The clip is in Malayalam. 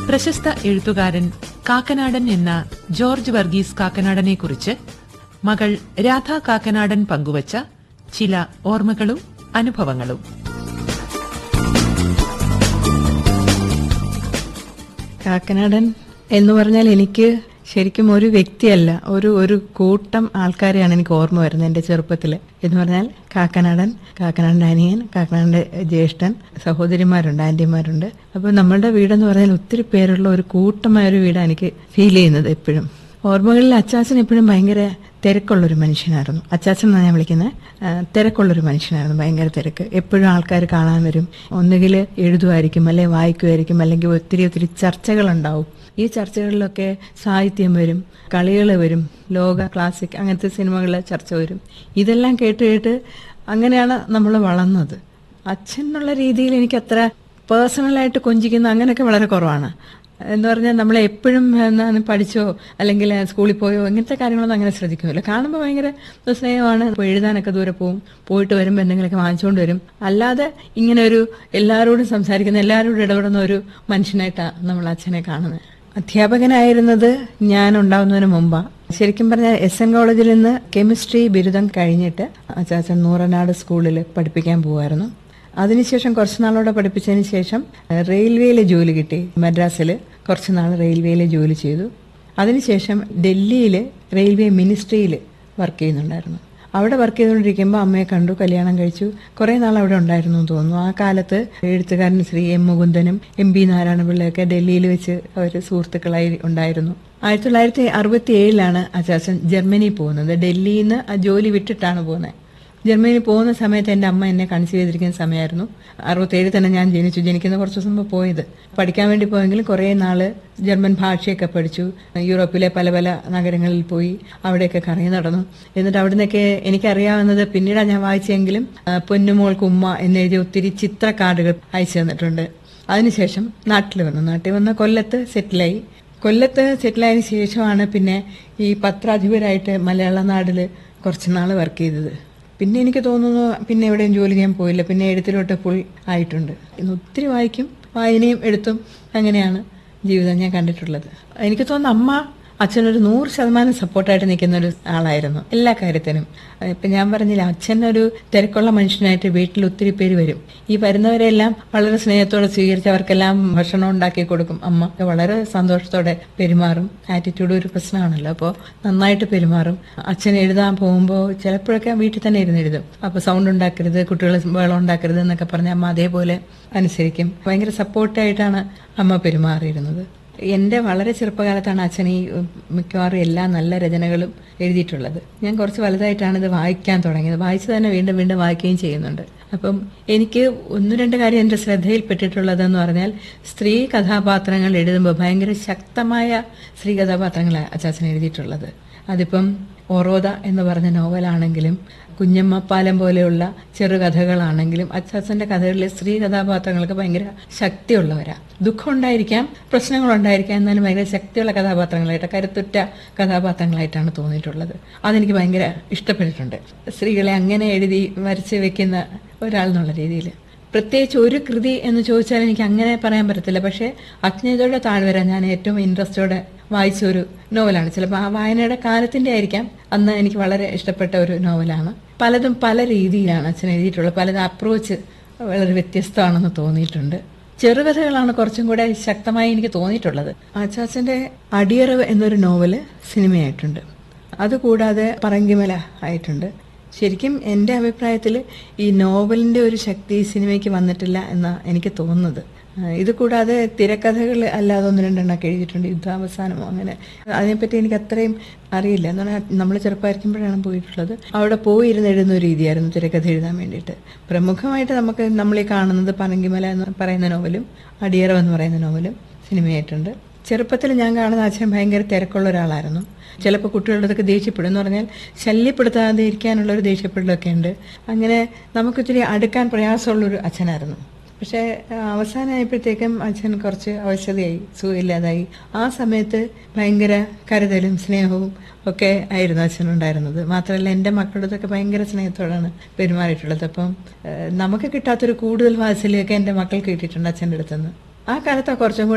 പ്രശസ്ത എഴുത്തുകാരൻ കാക്കനാടൻ എന്ന ജോർജ് വർഗീസ് കാക്കനാടനെ കുറിച്ച് മകൾ രാധ കാക്കനാടൻ പങ്കുവച്ച ചില ഓർമ്മകളും അനുഭവങ്ങളും കാക്കനാടൻ എന്ന് പറഞ്ഞാൽ എനിക്ക് ശരിക്കും ഒരു വ്യക്തിയല്ല ഒരു ഒരു കൂട്ടം ആൾക്കാരെയാണ് എനിക്ക് ഓർമ്മ വരുന്നത് എൻ്റെ ചെറുപ്പത്തിൽ എന്ന് പറഞ്ഞാൽ കാക്കനാടൻ കാക്കനാടൻ്റെ അനിയൻ കാക്കനാടൻ്റെ ജ്യേഷ്ഠൻ സഹോദരിമാരുണ്ട് ആൻറ്റിമാരുണ്ട് അപ്പോൾ നമ്മളുടെ വീടെന്ന് പറഞ്ഞാൽ ഒത്തിരി പേരുള്ള ഒരു കൂട്ടമായ ഒരു വീടാണ് എനിക്ക് ഫീൽ ചെയ്യുന്നത് എപ്പോഴും ഓർമ്മകളിൽ അച്ചാച്ചൻ എപ്പോഴും ഭയങ്കര തിരക്കുള്ളൊരു മനുഷ്യനായിരുന്നു അച്ചാച്ചൻ എന്നാണ് ഞാൻ വിളിക്കുന്നത് ആ, തിരക്കുള്ളൊരു മനുഷ്യനായിരുന്നു ഭയങ്കര തിരക്ക് എപ്പോഴും ആൾക്കാർ കാണാൻ വരും ഒന്നുകിൽ എഴുതുമായിരിക്കും അല്ലെങ്കിൽ വായിക്കുമായിരിക്കും അല്ലെങ്കിൽ ഒത്തിരി ഒത്തിരി ചർച്ചകളുണ്ടാവും ഈ ചർച്ചകളിലൊക്കെ സാഹിത്യം വരും കളികൾ വരും ലോക ക്ലാസിക് അങ്ങനത്തെ സിനിമകളിലെ ചർച്ച വരും ഇതെല്ലാം കേട്ട് കേട്ട് അങ്ങനെയാണ് നമ്മൾ വളർന്നത് അച്ഛൻ എന്നുള്ള രീതിയിൽ എനിക്ക് അത്ര പേഴ്സണലായിട്ട് കൊഞ്ചിക്കുന്ന അങ്ങനെയൊക്കെ വളരെ കുറവാണ് എന്ന് പറഞ്ഞാൽ നമ്മൾ എപ്പോഴും എന്താണ് പഠിച്ചോ അല്ലെങ്കിൽ സ്കൂളിൽ പോയോ ഇങ്ങനത്തെ കാര്യങ്ങളൊന്നും അങ്ങനെ ശ്രദ്ധിക്കുമല്ലോ കാണുമ്പോൾ ഭയങ്കര സ്നേഹമാണ് ഇപ്പോൾ എഴുതാനൊക്കെ ദൂരെ പോകും പോയിട്ട് വരുമ്പോൾ എന്തെങ്കിലുമൊക്കെ വാങ്ങിച്ചുകൊണ്ട് വരും അല്ലാതെ ഇങ്ങനെ ഒരു എല്ലാവരോടും സംസാരിക്കുന്ന എല്ലാവരോടും ഇടപെടുന്ന ഒരു മനുഷ്യനായിട്ടാണ് നമ്മൾ അച്ഛനെ കാണുന്നത് അധ്യാപകനായിരുന്നത് ഞാൻ ഉണ്ടാവുന്നതിന് മുമ്പാ ശരിക്കും പറഞ്ഞാൽ എസ് എൻ കോളേജിൽ നിന്ന് കെമിസ്ട്രി ബിരുദം കഴിഞ്ഞിട്ട് അച്ചാച്ചൻ നൂറനാട് സ്കൂളിൽ പഠിപ്പിക്കാൻ പോകുമായിരുന്നു അതിനുശേഷം കുറച്ച് നാളോടെ പഠിപ്പിച്ചതിന് ശേഷം റെയിൽവേയിൽ ജോലി കിട്ടി മദ്രാസിൽ കുറച്ച് നാൾ റെയിൽവേയിൽ ജോലി ചെയ്തു അതിനുശേഷം ഡൽഹിയിൽ റെയിൽവേ മിനിസ്ട്രിയിൽ വർക്ക് ചെയ്യുന്നുണ്ടായിരുന്നു അവിടെ വർക്ക് ചെയ്തുകൊണ്ടിരിക്കുമ്പോൾ അമ്മയെ കണ്ടു കല്യാണം കഴിച്ചു കുറേ നാൾ അവിടെ ഉണ്ടായിരുന്നു എന്ന് തോന്നുന്നു ആ കാലത്ത് എഴുത്തുകാരൻ ശ്രീ എം മുകുന്ദനും എം പി നാരായണപിള്ളയൊക്കെ ഡൽഹിയിൽ വെച്ച് അവർ സുഹൃത്തുക്കളായി ഉണ്ടായിരുന്നു ആയിരത്തി തൊള്ളായിരത്തി അറുപത്തി ഏഴിലാണ് അച്ചാച്ചൻ ജർമ്മനി പോകുന്നത് ഡൽഹിയിൽ നിന്ന് ആ ജോലി വിട്ടിട്ടാണ് പോകുന്നത് ജർമ്മനിയിൽ പോകുന്ന സമയത്ത് എൻ്റെ അമ്മ എന്നെ കൺസീവ് ചെയ്തിരിക്കുന്ന സമയമായിരുന്നു അറുപത്തേഴ് തന്നെ ഞാൻ ജനിച്ചു ജനിക്കുന്ന കുറച്ച് ദിവസം മുമ്പ് പോയത് പഠിക്കാൻ വേണ്ടി പോയെങ്കിലും കുറേ നാൾ ജർമ്മൻ ഭാഷയൊക്കെ പഠിച്ചു യൂറോപ്പിലെ പല പല നഗരങ്ങളിൽ പോയി അവിടെയൊക്കെ കറങ്ങി നടന്നു എന്നിട്ട് അവിടെ നിന്നൊക്കെ എനിക്കറിയാവുന്നത് പിന്നീടാണ് ഞാൻ വായിച്ചെങ്കിലും ആ, പൊന്നുമോൾക്ക് ഉമ്മ എന്നെഴുതിയ ഒത്തിരി ചിത്രക്കാർഡുകൾ അയച്ചു തന്നിട്ടുണ്ട് അതിനുശേഷം നാട്ടിൽ വന്നു നാട്ടിൽ വന്ന് കൊല്ലത്ത് സെറ്റിലായി കൊല്ലത്ത് സെറ്റിലായതിനു ശേഷമാണ് പിന്നെ ഈ പത്രാധിപരായിട്ട് മലയാള നാടിൽ കുറച്ച് നാൾ വർക്ക് ചെയ്തത് പിന്നെ എനിക്ക് തോന്നുന്നു പിന്നെ എവിടെയും ജോലി ചെയ്യാൻ പോയില്ല പിന്നെ എഴുത്തിലോട്ട് ഫുൾ ആയിട്ടുണ്ട് ഇന്ന് ഒത്തിരി വായിക്കും വായനയും എഴുത്തും അങ്ങനെയാണ് ജീവിതം ഞാൻ കണ്ടിട്ടുള്ളത് എനിക്ക് തോന്നുന്നു അമ്മ അച്ഛനൊരു നൂറ് ശതമാനം സപ്പോർട്ടായിട്ട് നിൽക്കുന്ന ഒരു ആളായിരുന്നു എല്ലാ കാര്യത്തിനും ഇപ്പം ഞാൻ പറഞ്ഞില്ല അച്ഛനൊരു തിരക്കുള്ള മനുഷ്യനായിട്ട് വീട്ടിൽ ഒത്തിരി പേര് വരും ഈ വരുന്നവരെല്ലാം വളരെ സ്നേഹത്തോടെ സ്വീകരിച്ച് അവർക്കെല്ലാം ഭക്ഷണം ഉണ്ടാക്കി കൊടുക്കും അമ്മ വളരെ സന്തോഷത്തോടെ പെരുമാറും ആറ്റിറ്റ്യൂഡ് ഒരു പ്രശ്നമാണല്ലോ അപ്പോൾ നന്നായിട്ട് പെരുമാറും അച്ഛൻ എഴുതാൻ പോകുമ്പോൾ ചിലപ്പോഴൊക്കെ വീട്ടിൽ തന്നെ ഇരുന്ന് എഴുതും അപ്പോൾ സൗണ്ട് ഉണ്ടാക്കരുത് കുട്ടികൾ വെള്ളം ഉണ്ടാക്കരുത് എന്നൊക്കെ പറഞ്ഞ് അമ്മ അതേപോലെ അനുസരിക്കും ഭയങ്കര സപ്പോർട്ടായിട്ടാണ് അമ്മ പെരുമാറിയിരുന്നത് എൻ്റെ വളരെ ചെറുപ്പകാലത്താണ് അച്ഛൻ ഈ ഉം, മിക്കവാറും എല്ലാ നല്ല രചനകളും എഴുതിയിട്ടുള്ളത് ഞാൻ കുറച്ച് വലുതായിട്ടാണ് ഇത് വായിക്കാൻ തുടങ്ങിയത് വായിച്ചു തന്നെ വീണ്ടും വീണ്ടും വായിക്കുകയും ചെയ്യുന്നുണ്ട് അപ്പം എനിക്ക് ഒന്ന് രണ്ട് കാര്യം എൻ്റെ ശ്രദ്ധയിൽപ്പെട്ടിട്ടുള്ളതെന്ന് പറഞ്ഞാൽ സ്ത്രീ കഥാപാത്രങ്ങൾ എഴുതുമ്പോൾ ഭയങ്കര ശക്തമായ സ്ത്രീ കഥാപാത്രങ്ങളാണ് അച്ചാച്ചൻ എഴുതിയിട്ടുള്ളത് അതിപ്പം ഒറോദ എന്ന് പറഞ്ഞ നോവലാണെങ്കിലും കുഞ്ഞമ്മ പാലം പോലെയുള്ള ചെറുകഥകളാണെങ്കിലും അച്ചാച്ചന്റെ കഥകളിലെ സ്ത്രീ കഥാപാത്രങ്ങൾക്ക് ഭയങ്കര ശക്തിയുള്ളവരാ ദുഃഖം ഉണ്ടായിരിക്കാം പ്രശ്നങ്ങളുണ്ടായിരിക്കാം എന്നാലും ഭയങ്കര ശക്തിയുള്ള കഥാപാത്രങ്ങളായിട്ട് കരുത്തുറ്റ കഥാപാത്രങ്ങളായിട്ടാണ് തോന്നിയിട്ടുള്ളത് അതെനിക്ക് ഭയങ്കര ഇഷ്ടപ്പെട്ടിട്ടുണ്ട് സ്ത്രീകളെ അങ്ങനെ എഴുതി വരച്ച് വെക്കുന്ന ഒരാൾ എന്നുള്ള രീതിയിൽ പ്രത്യേകിച്ച് ഒരു കൃതി എന്ന് ചോദിച്ചാൽ എനിക്ക് അങ്ങനെ പറയാൻ പറ്റത്തില്ല പക്ഷേ അജ്ഞതയുടെ താഴ്വര ഞാൻ ഏറ്റവും ഇൻട്രസ്റ്റോടെ വായിച്ച ഒരു നോവലാണ് ചിലപ്പോൾ ആ വായനയുടെ കാലത്തിന്റെ ആയിരിക്കാം അന്ന് എനിക്ക് വളരെ ഇഷ്ടപ്പെട്ട ഒരു നോവലാണ് പലതും പല രീതിയിലാണ് അച്ഛൻ എഴുതിയിട്ടുള്ളത് പലതും അപ്രോച്ച് വളരെ വ്യത്യസ്തമാണെന്ന് തോന്നിയിട്ടുണ്ട് ചെറുകഥകളാണ് കുറച്ചും കൂടെ ശക്തമായി എനിക്ക് തോന്നിയിട്ടുള്ളത് ആച്ചാച്ചന്റെ അടിയറവ് എന്നൊരു നോവല് സിനിമയായിട്ടുണ്ട് അതുകൂടാതെ പറങ്കിമല ആയിട്ടുണ്ട് ശരിക്കും എൻ്റെ അഭിപ്രായത്തിൽ ഈ നോവലിൻ്റെ ഒരു ശക്തി ഈ സിനിമയ്ക്ക് വന്നിട്ടില്ല എന്നാണ് എനിക്ക് തോന്നുന്നത് ആ, ഇത് കൂടാതെ തിരക്കഥകൾ അല്ലാതെ ഒന്ന് രണ്ടെണ്ണമൊക്കെ എഴുതിയിട്ടുണ്ട് യുദ്ധാവസാനമോ അങ്ങനെ അതിനെപ്പറ്റി എനിക്ക് അത്രയും അറിയില്ല എന്ന് പറഞ്ഞാൽ നമ്മൾ ചെറുപ്പമായിരിക്കുമ്പോഴാണ് പോയിട്ടുള്ളത് അവിടെ പോയി ഇരുന്ന് എഴുതുന്ന ഒരു രീതിയായിരുന്നു തിരക്കഥ എഴുതാൻ വേണ്ടിയിട്ട് പ്രമുഖമായിട്ട് നമുക്ക് നമ്മൾ ഈ കാണുന്നത് പറങ്കിമല എന്ന് പറയുന്ന നോവലും അടിയറവ് എന്ന് പറയുന്ന നോവലും സിനിമയായിട്ടുണ്ട് ചെറുപ്പത്തിൽ ഞാൻ കാണുന്ന അച്ഛൻ ഭയങ്കര തിരക്കുള്ള ഒരാളായിരുന്നു ചിലപ്പോൾ കുട്ടികളുടെ അടുത്തൊക്കെ ദേഷ്യപ്പെടും എന്ന് പറഞ്ഞാൽ ശല്യപ്പെടുത്താതെ ഇരിക്കാനുള്ള ഒരു ദേഷ്യപ്പെടലൊക്കെ ഉണ്ട് അങ്ങനെ നമുക്കിത്തിരി അടുക്കാൻ പ്രയാസമുള്ളൊരു അച്ഛനായിരുന്നു പക്ഷേ ആ, അവസാനമായപ്പോഴത്തേക്കും അച്ഛൻ കുറച്ച് അവശതയായി സുഖമില്ലാതായി ആ സമയത്ത് ഭയങ്കര കരുതലും സ്നേഹവും ഒക്കെ ആയിരുന്നു അച്ഛനുണ്ടായിരുന്നത് മാത്രമല്ല എൻ്റെ മക്കളുടെ അടുത്തൊക്കെ ഭയങ്കര സ്നേഹത്തോടാണ് പെരുമാറിയിട്ടുള്ളത് അപ്പം ആ, നമുക്ക് കിട്ടാത്തൊരു കൂടുതൽ വാത്സല്യമൊക്കെ എൻ്റെ മക്കൾക്ക് കിട്ടിയിട്ടുണ്ട് അച്ഛൻ്റെ അടുത്തുനിന്ന് ആ കാലത്താണ് കുറച്ചും കൂടെ